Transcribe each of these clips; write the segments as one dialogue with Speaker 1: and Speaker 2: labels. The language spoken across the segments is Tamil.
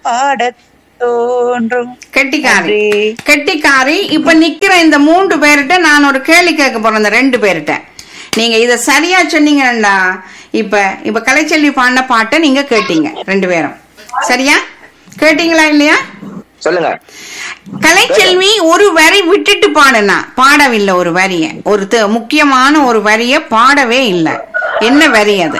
Speaker 1: பாடத் தோன்றும்
Speaker 2: கெட்டிக்காரி
Speaker 1: நன்றி.
Speaker 2: கெட்டிக்காரி இப்ப நிக்கிற இந்த மூன்று பேர்கிட்ட நான் ஒரு கேள்வி கேட்க போறேன் இந்த ரெண்டு பேர்கிட்ட நீங்க இத சரியா சொன்னீங்கன்னா இப்ப இப்ப கலைச்செல்வி பாடின பாட்டை நீங்க கேட்டீங்க ரெண்டு பேரும் சரியா கேட்டீங்களா இல்லையா
Speaker 3: சொல்லுங்க
Speaker 2: கலைச்செல்வி ஒரு வரி விட்டுட்டு பாடுனா பாடவில்லை ஒரு வரிய ஒரு த- முக்கியமான ஒரு வரிய பாடவே இல்லை என்ன வரி அது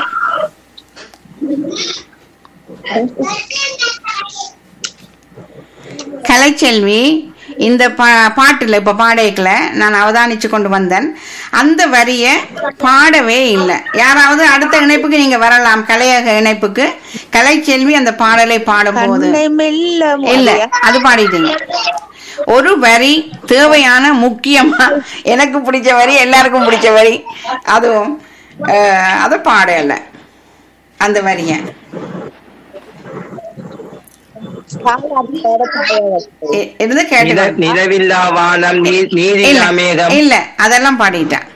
Speaker 2: கலைச்செல்வி இந்த பா பாட்டுல இப்ப பாடேக்கல நான் அவதானிச்சு கொண்டு வந்தேன் அந்த வரிய பாடவே இல்லை யாராவது அடுத்த இணைப்புக்கு நீங்க வரலாம் கலையக இணைப்புக்கு கலைச்செல்வி அந்த பாடலை பாடும்போது
Speaker 1: கண்ணை மெல்ல
Speaker 2: இல்ல
Speaker 1: மொழியா.
Speaker 2: அது பாடிட்டீங்க ஒரு வரி தேவையான முக்கியமா எனக்கு பிடிச்ச வரி எல்லாருக்கும் பிடிச்ச வரி அதுவும் அஹ், அதை பாடல அந்த வரிய இ- இருந்து
Speaker 3: நில-
Speaker 2: கேட்டு
Speaker 3: நிலவில்லா வானம் நீ- நீரில்லா
Speaker 2: இல்ல
Speaker 3: மேகம்
Speaker 2: இல்ல அதெல்லாம் பாடிட்டேன்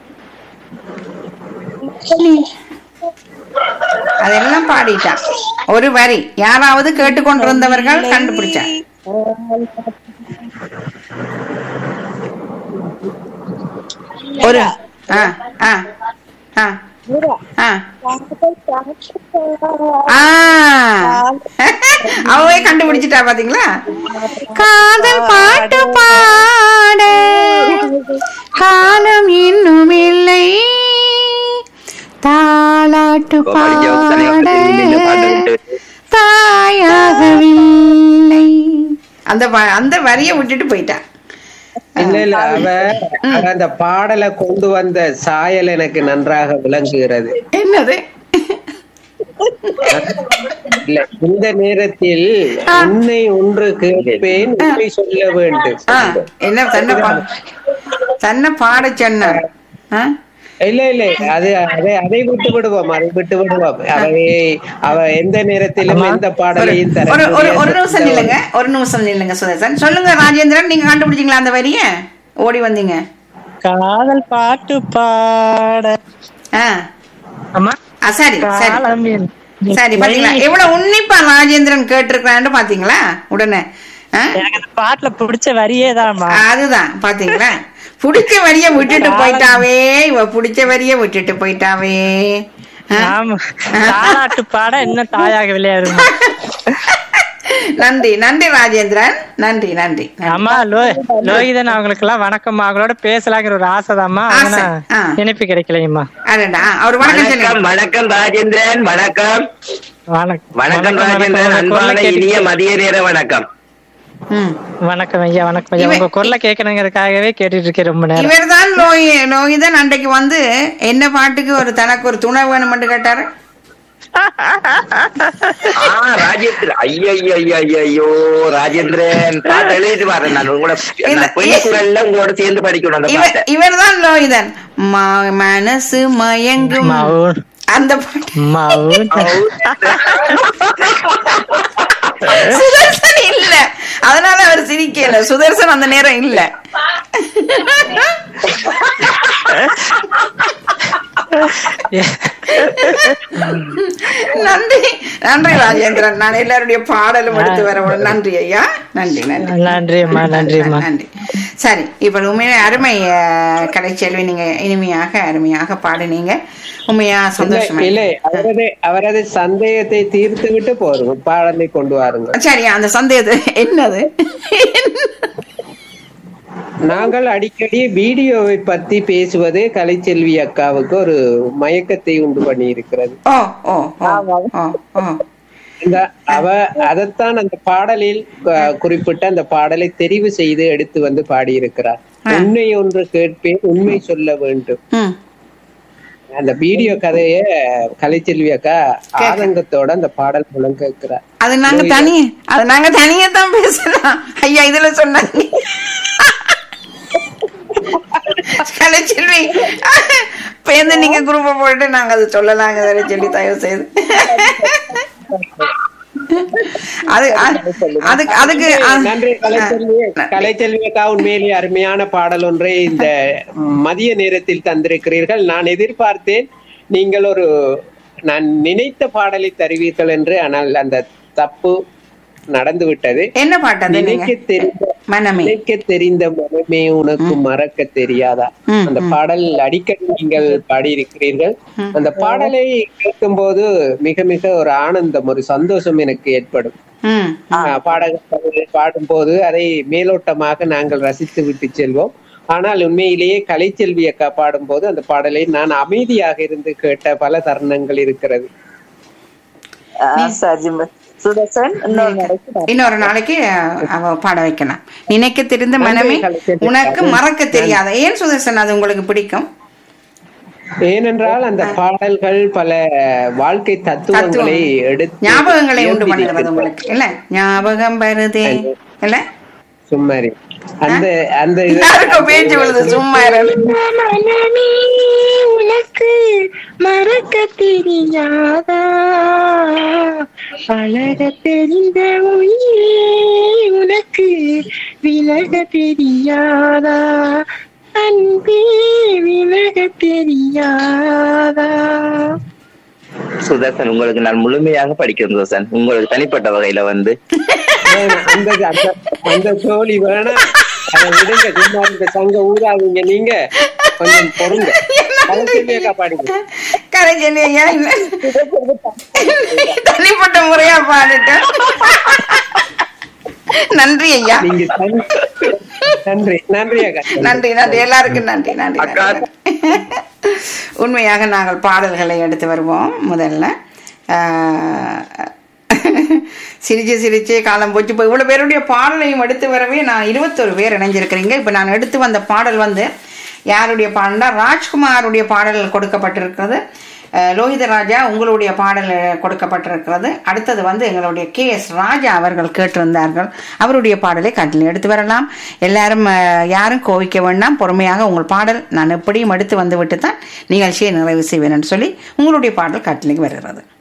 Speaker 2: அதெல்லாம் பாடிட்டான் ஒரு வரி யாராவது கேட்டுக்கொண்டிருந்தவர்கள் கண்டுபிடிச்சா ஒரு ஆ ஆ ஆ ஆ ஆ அவவே கண்டுபிடிச்சிட்டா பாத்தீங்களா காதல் பாட்டு பாட காலம் இன்னும் இல்லை தாலாட்டு
Speaker 3: இப்போ படிச்சவங்க தலைவர்
Speaker 2: பாட
Speaker 3: பத்தி இந்த பாட்டை விட்டு.
Speaker 2: தாயாகவில்லை அந்த வ- அந்த வரிய விட்டுட்டு போயிட்டா
Speaker 4: இல்ல இல்ல அவ அவ அந்த பாடலை கொண்டு வந்த சாயல் எனக்கு நன்றாக விளங்குகிறது
Speaker 2: என்னது
Speaker 4: இல்ல இந்த நேரத்தில் உன்னை ஒன்று கேட்பேன் உண்மை சொல்ல வேண்டும்
Speaker 2: ஆ, என்ன தன்னை பா தன்னை பாட சொன்ன ஆ?
Speaker 4: இல்ல இல்ல அது அதை அதை விட்டு விடுவோம் அதை விட்டு விடுவோம் அவை அவ எந்த நேரத்திலும் எந்த பாடலையும் தர
Speaker 2: ஒரு ஒரு ஒரு
Speaker 4: முடியாது.
Speaker 2: நிமிஷம் நில்லுங்க ஒரு நிமிஷம் நில்லுங்க சுதர்சன் சொல்லுங்க ராஜேந்திரன் நீங்க கண்டுபிடிச்சீங்களா அந்த வரிய ஓடி வந்தீங்க
Speaker 1: காதல் பாட்டு பாட
Speaker 2: ஆ
Speaker 1: அம்மா
Speaker 2: ஆ, சரி சரி
Speaker 1: காலம் என்-
Speaker 2: சரி பாத்தீங்களா எவ்வளவு உன்னிப்பா ராஜேந்திரன் கேட்டிருக்கான்னு பாத்தீங்களா உடனே ஆ?
Speaker 1: எனக்கு அந்த பாட்டுல பிடிச்ச வரியே தான்மா
Speaker 2: அதுதான் பாத்தீங்களா புடிச்ச வரிய விட்டுட்டு போயிட்டாவே இவ புடிச்ச வரிய விட்டுட்டு போயிட்டாவே ஆ?
Speaker 1: ஆமா தாலாட்டு பாட இன்னும் தாயாக விளையாடுமா
Speaker 2: நன்றி நன்றி ராஜேந்திரன் நன்றி நன்றி
Speaker 1: அம்மா லோ லோகிதன் அவங்களுக்கு எல்லாம் வணக்கம் அவங்களோட பேசலாங்கிற ஒரு ஆசைதாம்மா
Speaker 2: ஆசை, ஆ.
Speaker 1: இணைப்பு கிடைக்கலையம்மா
Speaker 2: அடடா அவர் வணக்கம்
Speaker 3: வணக்கம்
Speaker 2: சொல்லுங்க
Speaker 3: வணக்கம் ராஜேந்திரன் வணக்கம்
Speaker 1: வணக்கம்
Speaker 3: வணக்கம் ராஜேந்திரன்
Speaker 1: உங்க குரலை
Speaker 3: அன்பான
Speaker 1: கேட்டு-
Speaker 3: இனிய மதிய நேர வணக்கம்
Speaker 2: ம்.
Speaker 1: வணக்கம் ஐயா வணக்கம் ஐயா
Speaker 2: இவ-
Speaker 1: உங்க குரலை கேட்கணுங்கிறதுக்காகவே கேட்டுட்டு இருக்கேன் ரொம்ப நேரம்
Speaker 2: இவர்தான் லோகி லோகிதன் அன்றைக்கு வந்து என்ன பாட்டுக்கு ஒரு தனக்கு ஒரு துணை வேணும்னு கேட்டாரு
Speaker 3: ஆ ராஜேந்திரன் ஐயோ ஐயோ ஐயோ ராஜேந்திரன் பாட்டு எழுதிட்டு வரேன் நான் உங்களோட
Speaker 2: இல்ல,
Speaker 3: நான் பெண் குரல்ல உங்களோட சேர்ந்து படிக்கணும் அந்த
Speaker 2: இவர்
Speaker 3: பாட்டை
Speaker 2: இவர்தான் லோகிதன் ம- மனசு மயங்கும்
Speaker 1: மவுன்
Speaker 2: அந்த பாட்டு
Speaker 1: மவுன்
Speaker 2: சுதர்சன் இல்ல அதனால அவர் சிரிக்கல சுதர்சன் அந்த நேரம் இல்ல நன்றி நன்றி ராஜேந்திரன் நான் எல்லாருடைய பாடலும் எடுத்து வரவும் நன்றி ஐயா நன்றி நன்றி
Speaker 1: நன்றி அம்மா நன்றி அம்மா
Speaker 2: நன்றி சரி இப்ப உண்மையிலே அருமை அஹ், கலைச்செல்வி நீங்க இனிமையாக அருமையாக பாடினீங்க உண்மையா சந்தோஷமா
Speaker 4: இல்லை அவரது அவரது சந்தேகத்தை தீர்த்து விட்டு போறோம் பாடலை கொண்டு வாருங்க
Speaker 2: சரி அந்த சந்தேகத்தை என்னது
Speaker 4: நாங்கள் அடிக்கடி வீடியோவை பத்தி பேசுவது கலைச்செல்வி அக்காவுக்கு ஒரு மயக்கத்தை உண்டு பண்ணி இருக்கிறது
Speaker 2: ஓ ஓ ஓ ஓ ஓ
Speaker 4: இந்த அவ அதைத்தான் அந்த பாடலில் அஹ், குறிப்பிட்ட அந்த பாடலை தெரிவு செய்து எடுத்து வந்து பாடியிருக்கிறார் உண்மை ஒன்று கேட்பேன் உண்மை சொல்ல வேண்டும்
Speaker 2: ம்
Speaker 4: அந்த வீடியோ கதைய கலைச்செல்வி அக்கா ஆதங்கத்தோட அந்த பாடல் மூலம் கேட்கிறார்
Speaker 2: அது நாங்க தனியே அது நாங்க தனியா தான் பேசலாம் ஐயா இதுல சொன்னாங்க கலைச்செல்வி பேருந்து நீங்க குரூப்ப போட்டு நாங்க அது சொல்லலாங்க அதை சொல்லி தயவு செய்து அது அது- அதுக்கு அதுக்கு
Speaker 4: நன்றி கலைச்செல்வி கலைச்செல்வி அக்கா உண்மையிலேயே அருமையான பாடல் ஒன்றை இந்த மதிய நேரத்தில் தந்திருக்கிறீர்கள் நான் எதிர்பார்த்தேன் நீங்கள் ஒரு நான் நினைத்த பாடலை தருவீர்கள் என்று ஆனால் அந்த தப்பு நடந்து விட்டது
Speaker 2: என்ன பாட்டு அது நீங்க
Speaker 4: நினைக்க தெரிந்த
Speaker 2: மனமே
Speaker 4: நினைக்க தெரிந்த மனமே உனக்கு மறக்க தெரியாதா
Speaker 2: ம்,
Speaker 4: அந்த பாடல் அடிக்கடி நீங்கள் பாடியிருக்கிறீர்கள் அந்த பாடலை கேட்கும்போது மிக மிக ஒரு ஆனந்தம் ஒரு சந்தோஷம் எனக்கு ஏற்படும்
Speaker 2: ம்
Speaker 4: ஆஹ் பாடகர்கள் பாடும்போது அதை மேலோட்டமாக நாங்கள் ரசித்து விட்டு செல்வோம் ஆனால் உண்மையிலேயே கலைச்செல்வி அக்கா பாடும்போது அந்த பாடலை நான் அமைதியாக இருந்து கேட்ட பல தருணங்கள் இருக்கிறது
Speaker 5: சரி சுதர்சன் இன்னொரு நாளைக்கு நான்
Speaker 2: இன்னொரு நாளைக்கு அஹ், அவ பாட வைக்கலாம் நினைக்க தெரிந்த மனமே உனக்கு மறக்க தெரியாத ஏன் சுதர்சன் அது உங்களுக்கு பிடிக்கும்
Speaker 4: ஏனென்றால் அந்த பாடல்கள் பல வாழ்க்கை தத்துவங்களை எடுத்து
Speaker 2: ஞாபகங்களை உண்டு
Speaker 4: உயர்த்தி
Speaker 2: பண்ணுகிறது
Speaker 4: இருக்கிறது.
Speaker 2: உங்களுக்கு இல்ல ஞாபகம் வருதே இல்ல
Speaker 4: சும்மாரி அந்த அந்த இது-
Speaker 2: யாருக்கும் பேச்சு விழுது சும்மா இரு.
Speaker 6: மனமே உனக்கு மறக்க தெரியாதா பழக தெரிந்த உயிரே உனக்கு விலக தெரியாதா அன்பே விலக தெரியாதா
Speaker 3: சுதர்சன் உங்களுக்கு நான் முழுமையாக படிக்கிறேன் சுதர்சன் உங்களுக்கு தனிப்பட்ட வகையில வந்து
Speaker 4: வேணாம், அந்த அந்த- அந்த தோழி வேணாம் அதை விடுங்க சும்மா இந்த சங்க ஊதாதீங்க நீங்க கொஞ்சம் பொறுங்க கலைச்செல்வி அக்கா பாடுங்க
Speaker 2: கலைஞனி ஐயா இல்ல தனிப்பட்ட முறையா பாடிட்டேன் நன்றி ஐயா
Speaker 4: நீங்க தனி- நன்றி நன்றி அக்கா
Speaker 2: நன்றி நன்றி எல்லாருக்கும் நன்றி நன்றி
Speaker 3: அக்கா.
Speaker 2: நன்றி. உண்மையாக நாங்கள் பாடல்களை எடுத்து வருவோம் முதல்ல ஆஹ், சிரிச்சு சிரிச்சு காலம் போச்சு இப்போ இவ்வளோ பேருடைய பாடலையும் எடுத்து வரவே நான் இருபத்தொரு பேர் இணைஞ்சிருக்கிறீங்க இப்போ நான் எடுத்து வந்த பாடல் வந்து யாருடைய பாடல்னா ராஜ்குமாருடைய பாடல் கொடுக்கப்பட்டிருக்கிறது அஹ், லோகித ராஜா உங்களுடைய பாடல் கொடுக்கப்பட்டிருக்கிறது அடுத்தது வந்து எங்களுடைய கே எஸ் ராஜா அவர்கள் கேட்டிருந்தார்கள் அவருடைய பாடலை கட்டில் எடுத்து வரலாம் எல்லாரும் அஹ், யாரும் கோவிக்க வேண்டாம் பொறுமையாக உங்கள் பாடல் நான் எப்படியும் எடுத்து வந்து விட்டு தான் நிகழ்ச்சியை நிறைவு செய்வேன் என்று சொல்லி உங்களுடைய பாடல் கட்டிலுக்கு வருகிறது